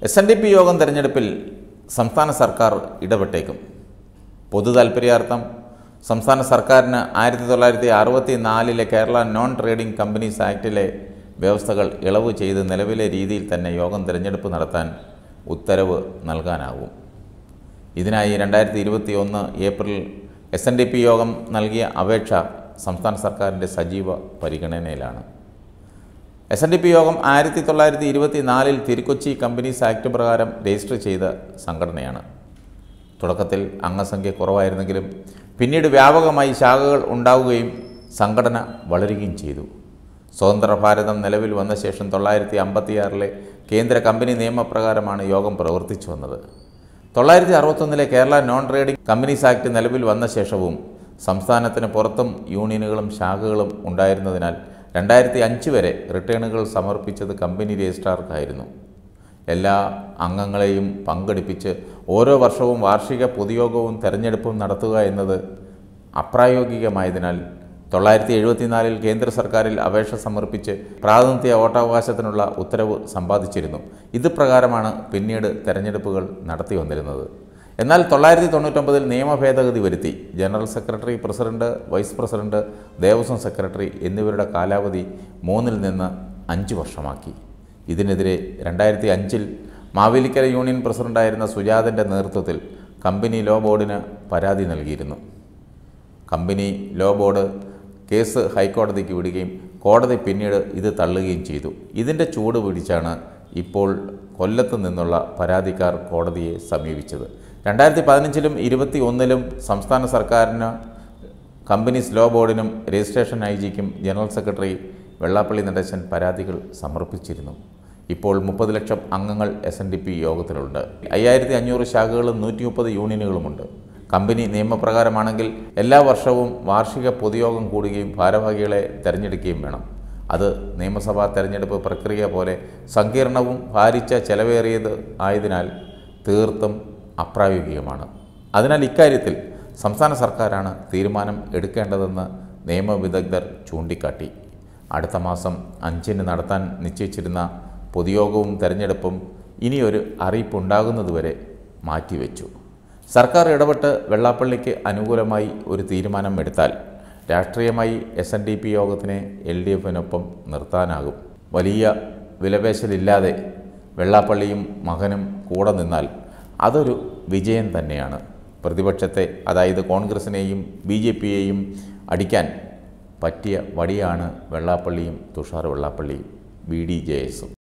S N D P യോഗം തെരഞ്ഞെടുപ്പിൽ സംസ്ഥാന സർക്കാർ ഇടപെട്ടേക്കും പൊതു താൽപ്പര്യാർത്ഥം സംസ്ഥാന സർക്കാരിന് ആയിരത്തി തൊള്ളായിരത്തി അറുപത്തി നാലിലെ കേരള നോൺ ട്രേഡിംഗ് കമ്പനീസ് ആക്ടിലെ വ്യവസ്ഥകൾ ഇളവ് ചെയ്ത് നിലവിലെ രീതിയിൽ തന്നെ യോഗം തിരഞ്ഞെടുപ്പ് നടത്താൻ ഉത്തരവ് നൽകാനാവും ഇതിനായി രണ്ടായിരത്തി ഇരുപത്തി ഒന്ന് April S N D P യോഗം നൽകിയ അപേക്ഷ സംസ്ഥാന സർക്കാരിൻ്റെ സജീവ പരിഗണനയിലാണ് എസ് എൻ ഡി പി യോഗം ആയിരത്തി തൊള്ളായിരത്തി ഇരുപത്തി നാലിൽ തിരുക്കൊച്ചി കമ്പനീസ് ആക്ട് പ്രകാരം രജിസ്റ്റർ ചെയ്ത സംഘടനയാണ് തുടക്കത്തിൽ അംഗസംഖ്യ കുറവായിരുന്നെങ്കിലും പിന്നീട് വ്യാപകമായി ശാഖകൾ ഉണ്ടാവുകയും സംഘടന വളരുകയും ചെയ്തു സ്വതന്ത്ര ഭാരതം നിലവിൽ വന്ന ശേഷം തൊള്ളായിരത്തി അമ്പത്തിയാറിലെ കേന്ദ്ര കമ്പനി നിയമപ്രകാരമാണ് യോഗം പ്രവർത്തിച്ചു വന്നത് തൊള്ളായിരത്തി അറുപത്തൊന്നിലെ Kerala non trading companies act നിലവിൽ വന്ന ശേഷവും സംസ്ഥാനത്തിന് പുറത്തും യൂണിയനുകളും ശാഖകളും ഉണ്ടായിരുന്നതിനാൽ രണ്ടായിരത്തി അഞ്ച് വരെ റിട്ടേണുകൾ സമർപ്പിച്ചത് കമ്പനി രജിസ്ട്രാർക്കായിരുന്നു എല്ലാ അംഗങ്ങളെയും പങ്കെടുപ്പിച്ച് ഓരോ വർഷവും വാർഷിക പൊതുയോഗവും തെരഞ്ഞെടുപ്പും നടത്തുക എന്നത് അപ്രായോഗികമായതിനാൽ തൊള്ളായിരത്തി എഴുപത്തിനാലിൽ കേന്ദ്ര സർക്കാരിൽ അപേക്ഷ സമർപ്പിച്ച് പ്രാതിനിധ്യ വോട്ടവകാശത്തിനുള്ള ഉത്തരവ് സമ്പാദിച്ചിരുന്നു ഇത് പ്രകാരമാണ് പിന്നീട് തെരഞ്ഞെടുപ്പുകൾ നടത്തി വന്നിരുന്നത് എന്നാൽ തൊള്ളായിരത്തി തൊണ്ണൂറ്റൊമ്പതിൽ നിയമ ഭേദഗതി വരുത്തി general secretary president vice president Devaswom secretary എന്നിവരുടെ കാലാവധി മൂന്നിൽ നിന്ന് അഞ്ച് വർഷമാക്കി ഇതിനെതിരെ രണ്ടായിരത്തി അഞ്ചിൽ മാവേലിക്കര യൂണിയൻ പ്രസിഡന്റായിരുന്ന സുജാതൻ്റെ നേതൃത്വത്തിൽ കമ്പനി ലോ ബോർഡിന് പരാതി നൽകിയിരുന്നു കമ്പനി ലോ ബോർഡ് കേസ് ഹൈക്കോടതിക്ക് വിടുകയും കോടതി പിന്നീട് ഇത് തള്ളുകയും ചെയ്തു ഇതിൻ്റെ ചൂട് പിടിച്ചാണ് ഇപ്പോൾ കൊല്ലത്ത് നിന്നുള്ള പരാതിക്കാർ കോടതിയെ സമീപിച്ചത് രണ്ടായിരത്തി പതിനഞ്ചിലും ഇരുപത്തി ഒന്നിലും സംസ്ഥാന സർക്കാരിന് കമ്പനീസ് ലോ ബോർഡിനും രജിസ്ട്രേഷൻ ഐ ജിക്കും ജനറൽ സെക്രട്ടറി വെള്ളാപ്പള്ളി നടേശൻ പരാതികൾ സമർപ്പിച്ചിരുന്നു ഇപ്പോൾ മുപ്പത് ലക്ഷം അംഗങ്ങൾ എസ് എൻ ഡി പി യോഗത്തിലുണ്ട് അയ്യായിരത്തി അഞ്ഞൂറ് ശാഖകളും നൂറ്റി മുപ്പത് യൂണിയനുകളുമുണ്ട് കമ്പനി നിയമപ്രകാരമാണെങ്കിൽ എല്ലാ വർഷവും വാർഷിക പൊതുയോഗം കൂടുകയും ഭാരവാഹികളെ തിരഞ്ഞെടുക്കുകയും വേണം അത് നിയമസഭാ തെരഞ്ഞെടുപ്പ് പ്രക്രിയ പോലെ സങ്കീർണവും ഭാരിച്ച ചെലവേറിയത് ആയതിനാൽ തീർത്തും അപ്രായോഗികമാണ് അതിനാൽ ഇക്കാര്യത്തിൽ സംസ്ഥാന സർക്കാരാണ് തീരുമാനം എടുക്കേണ്ടതെന്ന് നിയമവിദഗ്ധർ ചൂണ്ടിക്കാട്ടി അടുത്ത മാസം അഞ്ചിന് നടത്താൻ നിശ്ചയിച്ചിരുന്ന പൊതുയോഗവും തെരഞ്ഞെടുപ്പും ഇനിയൊരു അറിയിപ്പുണ്ടാകുന്നതുവരെ മാറ്റിവെച്ചു സർക്കാർ ഇടപെട്ട് വെള്ളാപ്പള്ളിക്ക് അനുകൂലമായി ഒരു തീരുമാനം എടുത്താൽ രാഷ്ട്രീയമായി എസ് എൻ ഡി പി യോഗത്തിനെ എൽ ഡി എഫിനൊപ്പം നിർത്താനാകും വലിയ വിലപേശലില്ലാതെ വെള്ളാപ്പള്ളിയും മകനും കൂടെ നിന്നാൽ അതൊരു വിജയം തന്നെയാണ് പ്രതിപക്ഷത്തെ അതായത് കോൺഗ്രസിനെയും ബി ജെ പിയെയും അടിക്കാൻ പറ്റിയ വടിയാണ് വെള്ളാപ്പള്ളിയും തുഷാർ വെള്ളാപ്പള്ളിയും ബി ഡി ജെ എസും